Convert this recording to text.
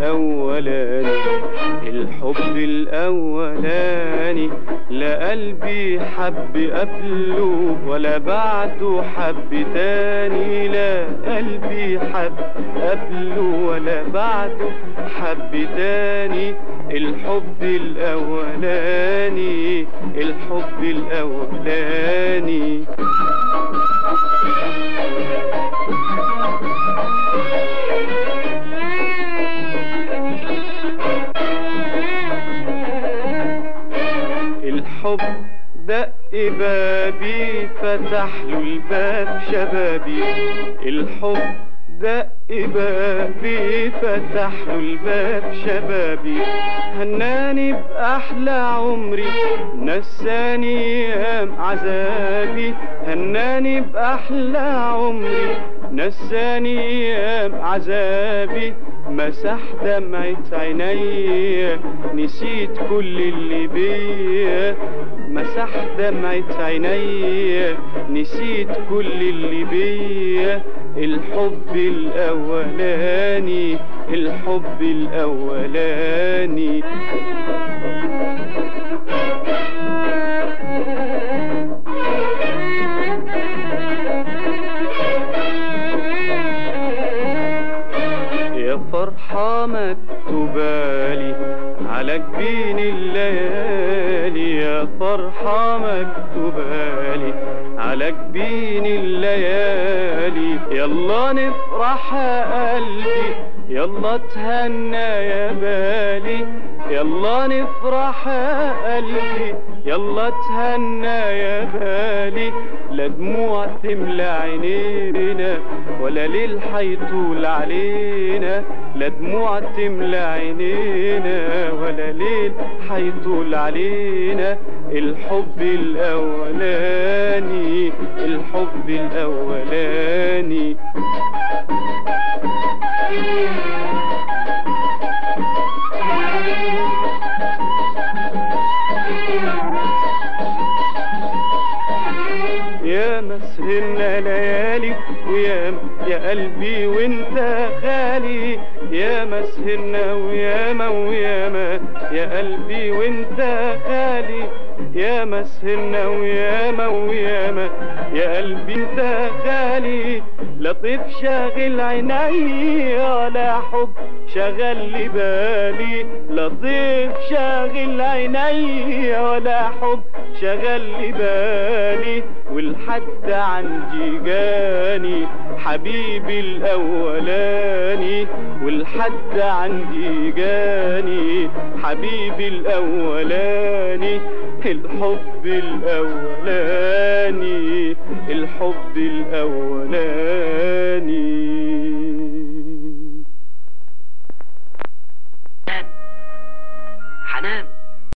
الأولاني الحب الأولاني لا قلبي حب قبله ولا بعده حب تاني لا قلبي حب قبله ولا بعده حب تاني الحب الأولاني الحب الأولاني الحب دق بابي فتح له الباب شبابي الحب دق بابي فتح له الباب شبابي هناني بأحلى عمري نساني أيام عذابي هناني بأحلى عمري نساني أيام عذابي مسح دمعة عيني نسيت كل اللي بيا مسح دمعة عيني نسيت كل اللي بيا الحب الأولاني الحب الأولاني يا فرحة مكتوبالي على جبين الليالي يا فرحة مكتوبالي على جبين الليالي يلا نفرح يا قلبي يلا تهنى يا بالي يلا نفرح يا قلبي يلا تهنى يا بالي لا دموع تملى عينينا ولا ليل حيطول علينا لا دموع تملى عينينا ولا ليل حيطول علينا الحب الأولاني الحب الأولاني يا مسهرنا ليالي ويا يا قلبي وانت خالي يا مسهرنا وياما وياما يا قلبي وانت خالي يا مسهرنا وياما وياما يا قلبي انت خالي لطيف شاغل عيني ولا حب شغل لي بالي لطيف شاغل عيني ولا حب شغل لي بالي والحد عندي جاني حبيبي الأولاني والحد عندي جاني حبيبي الأولاني الحب الأولاني الحب الأولاني